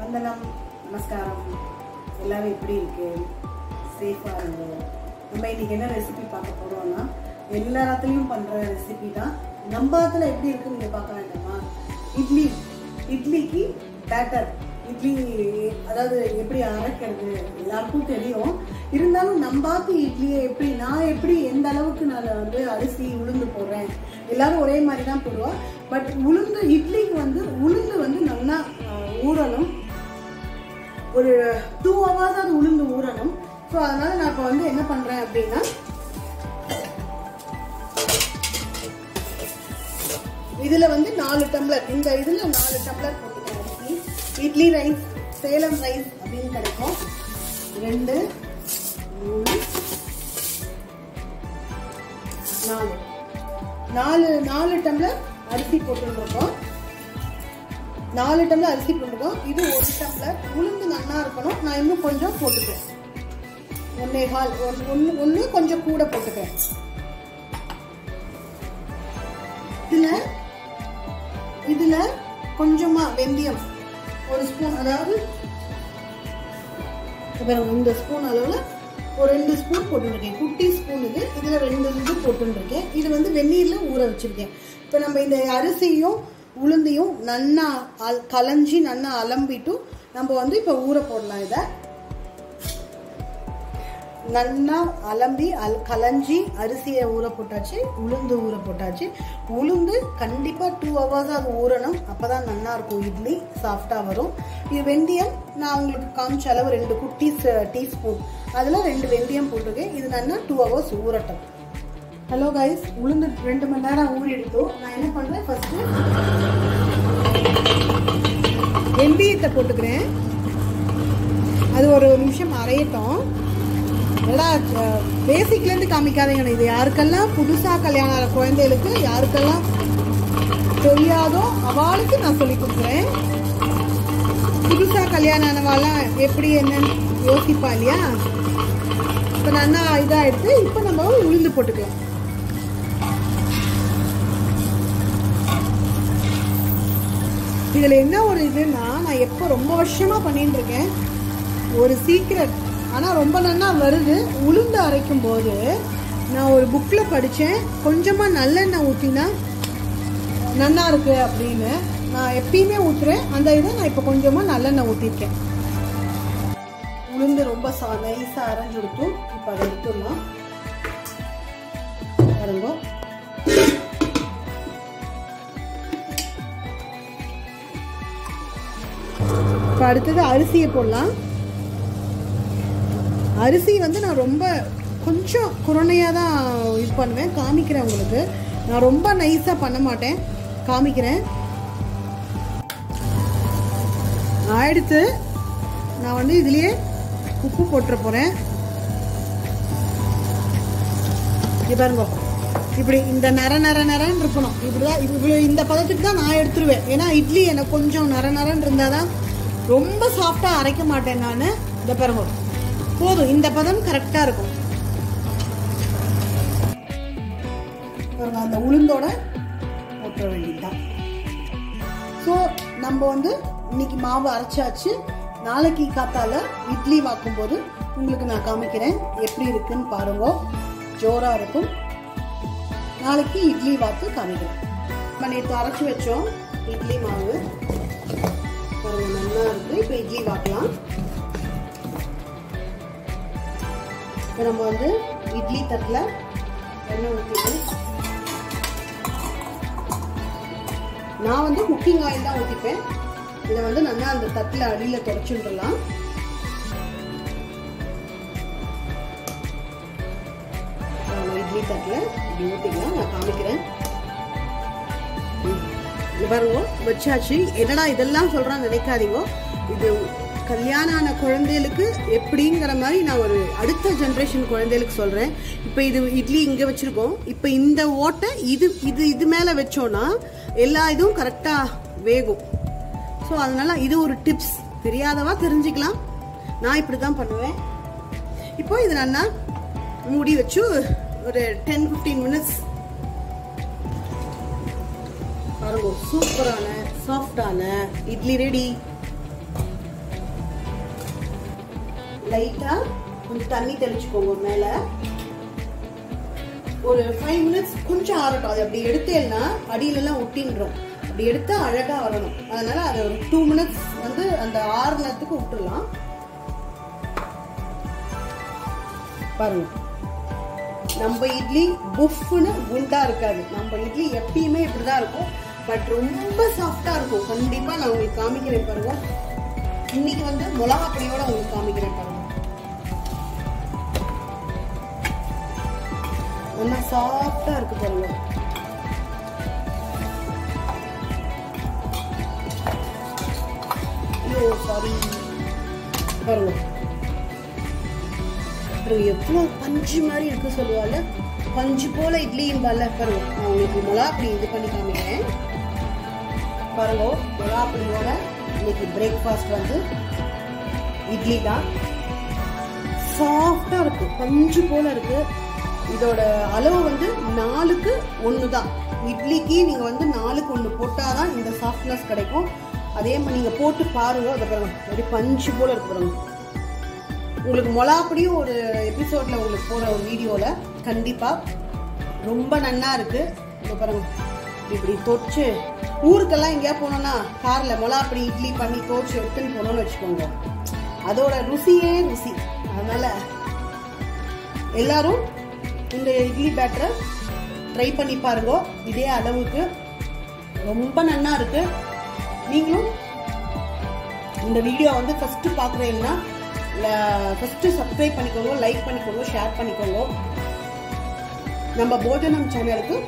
வந்தனம் நமஸ்காரம் எல்லாரும் எப்படி இருக்கு சேஃபாக இருங்க நம்ம இன்னைக்கு என்ன ரெசிபி பார்க்க போறோம்னா எல்லா இடத்துலையும் பண்ற ரெசிபி தான் நம்ம இடத்துல எப்படி இருக்குன்னு நீங்க பார்க்க வேண்டாமா இட்லி இட்லிக்கு பேட்டர் இட்லி அதாவது எப்படி அரைக்கிறது எல்லாருக்கும் தெரியும் இருந்தாலும் நம்பாத்து இட்லியை எப்படி நான் எப்படி எந்த அளவுக்கு நான் வந்து அரிசி உளுந்து போடுறேன் எல்லாரும் ஒரே மாதிரி தான் போடுவோம் பட் உளுந்து இட்லிக்கு வந்து உளுந்து வந்து நல்லா ஆஹ், ஊறணும் ஒரு டூ ஹவர்ஸ் அது உளுந்து ஊறணும் ஸோ அதனால நான் இப்போ வந்து என்ன பண்றேன் அப்படின்னா இதுல வந்து நாலு டம்ளர் இந்த இதுல நாலு டம்ளர் போட்டுக்கிறேன் அரிசி இட்லி ரைஸ் சேலம் ரைஸ் அப்படின்னு கிடைக்கும் ரெண்டு மூணு நாலு நாலு நாலு டம்ளர் அரிசி போட்டுருக்கோம் நாலு டம்ளர் அரிசி போட்டுருக்கோம் இது ஒரு டம்ளர் உளுந்து நல்லா இருக்கணும் நான் இன்னும் கொஞ்சம் போட்டுக்கிறேன் ஒன்னே கால் ஒன்று ஒன்று கொஞ்சம் கூட போட்டுக்கிறேன் இதுல இதுல கொஞ்சமா வெந்தயம் ஒரு ஸ்பூன் அதாவது அப்புறம் இந்த ஸ்பூன் அளவுல ஒரு ரெண்டு ஸ்பூன் போட்டுருக்கேன் குட்டி ஸ்பூன் இது இதுல ரெண்டு இது போட்டுருக்கேன் இது வந்து வெந்நீர்ல ஊற வச்சிருக்கேன் இப்போ நம்ம இந்த அரிசியும் உளுந்தையும் நன்னா அல் கலைஞ்சி நன்னா அலம்பிட்டு நம்ம வந்து இப்போ ஊற போடலாம் இதை நல்லா அலம்பி அல் கலைஞ்சி அரிசியை ஊற போட்டாச்சு உளுந்து ஊற போட்டாச்சு உளுந்து கண்டிப்பாக டூ ஹவர்ஸ் அது ஊறணும் அப்போ தான் நல்லா இருக்கும் இட்லி சாஃப்டாக வரும் இது வெந்தயம் நான் உங்களுக்கு காமிச்ச அளவு ரெண்டு குட்டி டீஸ்பூன் அதில் ரெண்டு வெந்தயம் போட்டிருக்கேன் இது நல்லா டூ ஹவர்ஸ் ஊறட்டும் ஹலோ கைஸ் உளுந்து ரெண்டு மணி நேரம் ஊறி எடுத்தோம் நான் என்ன பண்ணுறேன் ஃபஸ்ட்டு வெந்தயத்தை போட்டுக்கிறேன் அது ஒரு நிமிஷம் அரையட்டும் நல்லா பேசிக்லேருந்து காமிக்காதீங்க இது யாருக்கெல்லாம் புதுசாக கல்யாணம் ஆகிற குழந்தைகளுக்கு யாருக்கெல்லாம் தெரியாதோ அவளுக்கு நான் சொல்லி கொடுக்குறேன் புதுசாக கல்யாணம் ஆனவாலாம் எப்படி என்னன்னு யோசிப்பா இல்லையா இப்போ நல்லா இதாக எடுத்து இப்போ நம்ம உளுந்து போட்டுக்கலாம் இதில் என்ன ஒரு இதுன்னா நான் எப்போ ரொம்ப வருஷமாக பண்ணிட்டு இருக்கேன் ஒரு சீக்ரெட் ஆனால் ரொம்ப நல்லா வருது உளுந்து அரைக்கும் போது நான் ஒரு புக்கில் படித்தேன் கொஞ்சமாக நல்லெண்ணெய் ஊற்றினா நல்லா இருக்கு அப்படின்னு நான் எப்பயுமே ஊற்றுறேன் அந்த இதை நான் இப்போ கொஞ்சமாக நல்லெண்ணெய் ஊற்றிருக்கேன் உளுந்து ரொம்ப சா நைஸாக அரைஞ்சு கொடுத்தோம் இப்போ அதை எடுத்துடலாம் பாருங்க இப்போ அடுத்தது அரிசியை போடலாம் அரிசி வந்து நான் ரொம்ப கொஞ்சம் குரணையாக தான் இது பண்ணுவேன் காமிக்கிறேன் உங்களுக்கு நான் ரொம்ப நைஸாக பண்ண மாட்டேன் காமிக்கிறேன் அடுத்து நான் வந்து இதுலேயே உப்பு போட்டுற போகிறேன் இது பாருங்க இப்படி இந்த நர நர நரன்னு இருக்கணும் இப்படிதான் இவ்வளோ இந்த பதத்துக்கு தான் நான் எடுத்துருவேன் ஏன்னா இட்லி எனக்கு கொஞ்சம் நர நரன்னு இருந்தால் தான் ரொம்ப சாஃப்டாக அரைக்க மாட்டேன் நான் இந்த பாருங்க போதும் இந்த பதம் கரெக்டாக இருக்கும் பாருங்க அந்த உளுந்தோட போட்டுற வேண்டியதுதான் ஸோ நம்ம வந்து இன்னைக்கு மாவு அரைச்சாச்சு நாளைக்கு காத்தால இட்லி வாக்கும் போது உங்களுக்கு நான் காமிக்கிறேன் எப்படி இருக்குன்னு பாருங்க ஜோரா இருக்கும் நாளைக்கு இட்லி வாக்கு காமிக்கிறேன் நம்ம நேற்று அரைச்சி வச்சோம் இட்லி மாவு பாருங்க நல்லா இருக்கு இப்போ இட்லி வாக்கலாம் இப்போ நம்ம வந்து இட்லி தட்டில் எண்ணெய் ஊற்றிட்டு நான் வந்து குக்கிங் ஆயில் தான் ஊற்றிப்பேன் இதை வந்து நல்லா அந்த தட்டில் அடியில் தொடச்சுடலாம் இட்லி தட்டில் இப்படி ஊற்றிக்கலாம் நான் காமிக்கிறேன் இது பாருங்க வச்சாச்சு என்னடா இதெல்லாம் சொல்கிறான்னு நினைக்காதீங்க இது கல்யாணம் ஆன குழந்தைகளுக்கு எப்படிங்கிற மாதிரி நான் ஒரு அடுத்த ஜென்ரேஷன் குழந்தைகளுக்கு சொல்கிறேன் இப்போ இது இட்லி இங்கே வச்சுருக்கோம் இப்போ இந்த ஓட்டை இது இது இது மேலே வச்சோன்னா எல்லா இதுவும் கரெக்டாக வேகும் ஸோ அதனால இது ஒரு டிப்ஸ் தெரியாதவா தெரிஞ்சுக்கலாம் நான் இப்படி தான் பண்ணுவேன் இப்போ இது நல்லா மூடி வச்சு ஒரு டென் ஃபிஃப்டீன் மினிட்ஸ் பாருங்க சூப்பரான சாஃப்டான இட்லி ரெடி லைட்டாக கொஞ்சம் தண்ணி தெளிச்சுக்கோங்க மேலே ஒரு ஃபைவ் மினிட்ஸ் கொஞ்சம் ஆறட்டும் அது அப்படி எடுத்தேன்னா அடியிலலாம் ஒட்டின்றோம் அப்படி எடுத்தா அழகாக வரணும் அதனால அதை ஒரு டூ மினிட்ஸ் வந்து அந்த ஆறுனத்துக்கு விட்டுடலாம் பாருங்க நம்ம இட்லி புஃப்னு குண்டா இருக்காது நம்ம இட்லி எப்பயுமே இப்படிதான் இருக்கும் பட் ரொம்ப சாஃப்டா இருக்கும் கண்டிப்பா நான் உங்களுக்கு காமிக்கிறேன் பாருங்க இன்னைக்கு வந்து மிளகா பொடியோட உங்களுக்கு காமிக்கிறேன் பாருங்க நல்லா சாஃப்டா இருக்கு பாருங்க ஐயோ சாரி பாருங்க அப்புறம் எவ்வளோ பஞ்சு மாதிரி இருக்கு சொல்லுவாள் பஞ்சு போல இட்லியும் பல்ல பாருங்க நான் உங்களுக்கு மிளகா அப்படி இது பண்ணி காமிக்கிறேன் பாருங்க மிளகா அப்படியோட இன்னைக்கு பிரேக்ஃபாஸ்ட் வந்து இட்லி தான் சாஃப்டா இருக்கு பஞ்சு போல இருக்கு இதோட அளவு வந்து நாலுக்கு ஒன்று தான் இட்லிக்கு நீங்கள் வந்து நாலுக்கு ஒன்று போட்டால் தான் இந்த சாஃப்ட்னஸ் கிடைக்கும் அதே மாதிரி நீங்கள் போட்டு பாருங்க அதை பாருங்க ஒரு பஞ்சு போல இருக்கு பாருங்க உங்களுக்கு மொளாப்படியும் ஒரு எபிசோட்ல உங்களுக்கு போற ஒரு வீடியோல கண்டிப்பா ரொம்ப நன்னா இருக்கு இங்க பாருங்க இப்படி தொச்சு ஊருக்கெல்லாம் எங்கேயா போனோம்னா கார்ல மொளாப்படி இட்லி பண்ணி தோச்சு எடுத்துன்னு போனோம்னு வச்சுக்கோங்க அதோட ருசியே ருசி அதனால எல்லாரும் இந்த இட்லி பேட்டரை ட்ரை பண்ணி பாருங்க இதே அளவுக்கு ரொம்ப நன்னா இருக்கு நீங்களும் இந்த வீடியோ வந்து ஃபர்ஸ்ட் பார்க்குறீங்கன்னா ஃபர்ஸ்ட் சப்ஸ்கிரைப் பண்ணிக்கோங்க லைக் பண்ணிக்கோங்க ஷேர் பண்ணிக்கோங்க நம்ம போஜனம் சேனலுக்கு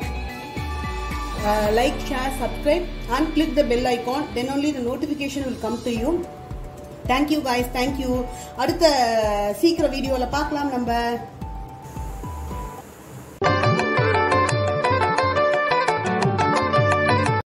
like share subscribe and click the bell icon then only the notification will come to you thank you guys thank you அடுத்த சீக்கிரம் வீடியோவில் பார்க்கலாம் நம்ம